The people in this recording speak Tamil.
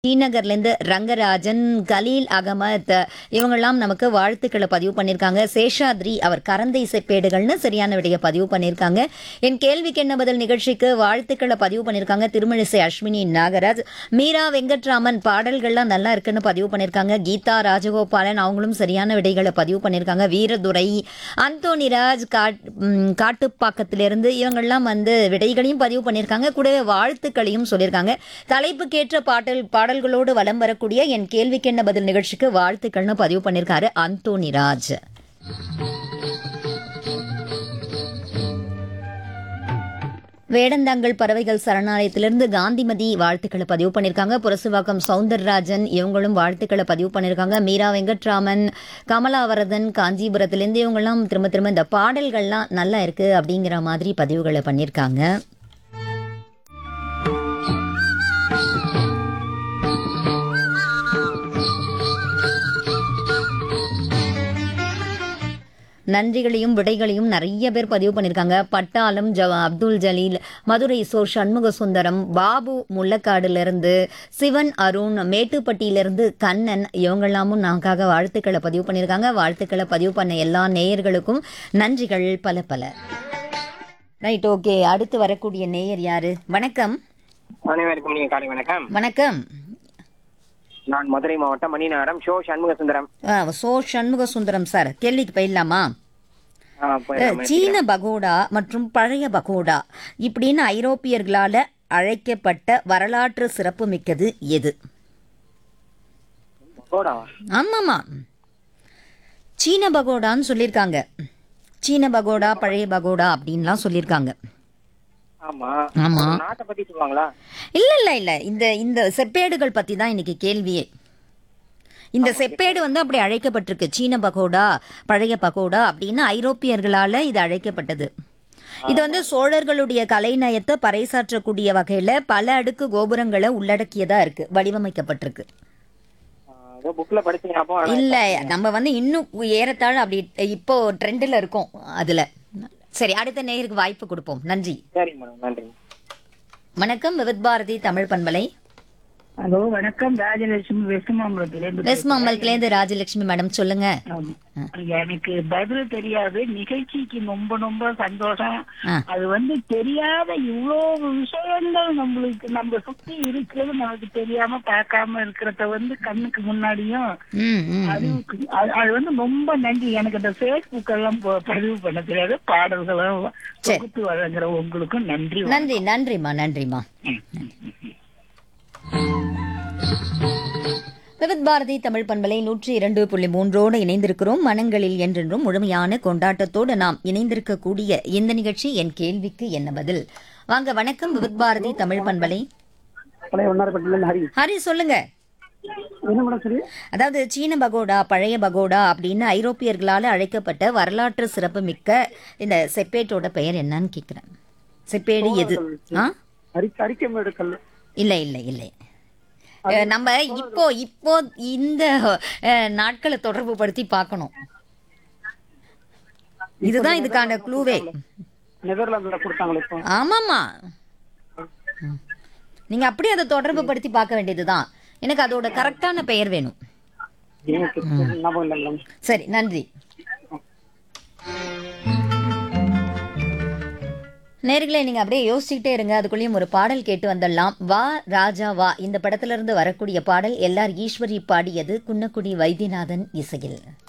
ஸ்ரீநகர்லேருந்து ரங்கராஜன் கலீல் அகமத் இவங்கெல்லாம் நமக்கு வாழ்த்துக்களை பதிவு பண்ணியிருக்காங்க சேஷாத்ரி அவர் கரந்தை செப்பேடுகள்னு சரியான விடைய பதிவு பண்ணியிருக்காங்க என் கேள்விக்கு என்ன பதில் நிகழ்ச்சிக்கு வாழ்த்துக்களை பதிவு பண்ணியிருக்காங்க திருமழிசை அஸ்வினி நாகராஜ் மீரா வெங்கட்ராமன் பாடல்கள்லாம் நல்லா இருக்குன்னு பதிவு பண்ணியிருக்காங்க கீதா ராஜகோபாலன் அவங்களும் சரியான விடைகளை பதிவு பண்ணியிருக்காங்க வீரதுரை அந்தோனிராஜ் காட் ம், காட்டுப்பாக்கத்திலிருந்து இவங்கெல்லாம் வந்து விடைகளையும் பதிவு பண்ணியிருக்காங்க கூடவே வாழ்த்துக்களையும் சொல்லியிருக்காங்க தலைப்புக்கேற்ற பாடல் பாடல்களோடு வலம் வரக்கூடிய என் கேள்விக்கு என்ன பதில் நிகழ்ச்சிக்கு வாழ்த்துக்கள்னு பதிவு பண்ணியிருக்காரு அந்தோனிராஜ் வேடந்தாங்கல் பறவைகள் சரணாலயத்திலிருந்து காந்திமதி வாழ்த்துக்களை பதிவு பண்ணியிருக்காங்க புரசுவாக்கம் சவுந்தரராஜன் இவங்களும் வாழ்த்துக்களை பதிவு பண்ணியிருக்காங்க மீரா வெங்கட்ராமன் கமலாவரதன் காஞ்சிபுரத்திலேருந்து இவங்கெல்லாம் திரும்ப திரும்ப இந்த பாடல்கள்லாம் நல்லா இருக்கு அப்படிங்கிற மாதிரி பதிவுகளை பண்ணியிருக்காங்க நன்றிகளையும் விடைகளையும் நிறைய பேர் பதிவு பண்ணியிருக்காங்க பட்டாளம் ஜ அப்துல் ஜலீல் மதுரை சோ சண்முக சுந்தரம் பாபு முள்ளக்காடுலேருந்து சிவன் அருண் மேட்டுப்பட்டியிலிருந்து கண்ணன் இவங்கெல்லாமும் நமக்காக வாழ்த்துக்களை பதிவு பண்ணியிருக்காங்க வாழ்த்துக்களை பதிவு பண்ண எல்லா நேயர்களுக்கும் நன்றிகள் பல பல ரைட் ஓகே அடுத்து வரக்கூடிய நேயர் யாரு வணக்கம் அனைவருக்கும் நீங்க காலை வணக்கம் வணக்கம் நான் மதுரை மாவட்டம் மணிநகரம் ஷோ சண்முக சுந்தரம் ஆ, சோ சண்முக சுந்தரம் சார் கேள்விக்கு போயிடலாமா ஆ, போயிடலாம். சீன பகோடா மற்றும் பழைய பகோடா இப்படின்னு ஐரோப்பியர்களால அழைக்கப்பட்ட வரலாற்று சிறப்பு மிக்கது எது பகோடாவா? ஆமாமா சீன பகோடான்னு சொல்லியிருக்காங்க சீன பகோடா பழைய பகோடா அப்படின்லாம் சொல்லியிருக்காங்க ஆமா ஆமா. ஒரு நாட்டை பத்தி சொல்லுவாங்களா இல்ல இல்ல இல்ல இந்த இந்த செப்பேடுகள் பத்தி தான் இன்னைக்கு கேள்வியே இந்த செப்பேடு வந்து அப்படி அழைக்கப்பட்டிருக்கு சீன பகோடா பழைய பகோடா அப்படின்னு ஐரோப்பியர்களால இது அழைக்கப்பட்டது இது வந்து சோழர்களுடைய கலைநயத்தை பறைசாற்றக்கூடிய வகையில பல அடுக்கு கோபுரங்களை உள்ளடக்கியதா இருக்கு வடிவமைக்கப்பட்டிருக்கு ஆ, ஏதோ புக்ல படிச்சீங்க அப்போ ஆனா- இல்ல நம்ம வந்து இன்னும் ஏறத்தாழ அப்படி இப்போ ட்ரெண்டில் இருக்கோம் அதுல சரி அடுத்த நேயருக்கு வாய்ப்பு கொடுப்போம் நன்றி சரிங்க மேடம் நன்றி வணக்கம் விவித் பாரதி தமிழ் பண்பலை ஹலோ வணக்கம் ராஜலட்சுமி வெஸ்ட்மாம்பலத்திலிருந்து வெஸ்ட் மாம்பலத்திலேருந்து ராஜலட்சுமி மேடம் சொல்லுங்க ஆமா. எனக்கு பதில் தெரியாது நிகழ்ச்சிக்கு ரொம்ப ரொம்ப சந்தோஷம் ஆ. அது வந்து தெரியாத இவ்வளவு விஷயங்கள் நம்மளுக்கு நம்ம சுத்தி இருக்கிறது நமக்கு தெரியாம பார்க்காம இருக்கிறத வந்து கண்ணுக்கு முன்னாடியும் ம் ம் அறிவுக்கு அது- அது வந்து ரொம்ப நன்றி எனக்கு இந்த பேஸ்புக் எல்லாம் ப- பதிவு பண்ண தெரியாது பாடல்களும் சரி. தொகுத்து வழங்குற உங்களுக்கும் நன்றி நன்றி நன்றிம்மா நன்றிம்மா விவித் பாரதி தமிழ் பண்பலை நூற்றி இரண்டு புள்ளி மூன்றோடு இணைந்திருக்கிறோம் மனங்களில் என்றென்றும் முழுமையான கொண்டாட்டத்தோடு நாம் இணைந்திருக்கக்கூடிய இந்த நிகழ்ச்சி என் கேள்விக்கு என்ன பதில் வாங்க வணக்கம் விவித் பாரதி தமிழ் பண்பலை பழைய ஒன்னாரப்பட்டில ஹரி ஹரி சொல்லுங்க என்ன மேடம் சரி அதாவது சீன பகோடா பழைய பகோடா அப்படின்னு ஐரோப்பியர்களால் அழைக்கப்பட்ட வரலாற்று சிறப்பு மிக்க இந்த செப்பேட்டோட பெயர் என்னன்னு கேட்குறேன் செப்பேடு எது ஆ அரிக்க அரிக்கமேடு கல் இல்லை இல்லை இல்லை அஹ், நம்ம இப்போ இப்போ இந்த அஹ், நாட்களை தொடர்பு படுத்தி பார்க்கணும் இதுதான் இதுக்கான க்ளூவே நெதர்லாந்துல கொடுத்தாங்களே இப்போ ஆமாமா ம். நீங்க அப்படியே அதை தொடர்பு படுத்தி பார்க்க வேண்டியதுதான் எனக்கு அதோட கரெக்டான பெயர் வேணும் எனக்கு ஞாபகம் இல்லை மேடம் சரி நன்றி நேர்களே நீங்க அப்படியே யோசிச்சுக்கிட்டே இருங்க அதுக்குள்ளேயும் ஒரு பாடல் கேட்டு வந்துடலாம் வா ராஜா வா இந்த படத்துல இருந்து வரக்கூடிய பாடல் எல்லார் ஈஸ்வரி பாடியது குன்னக்குடி வைத்தியநாதன் இசையில்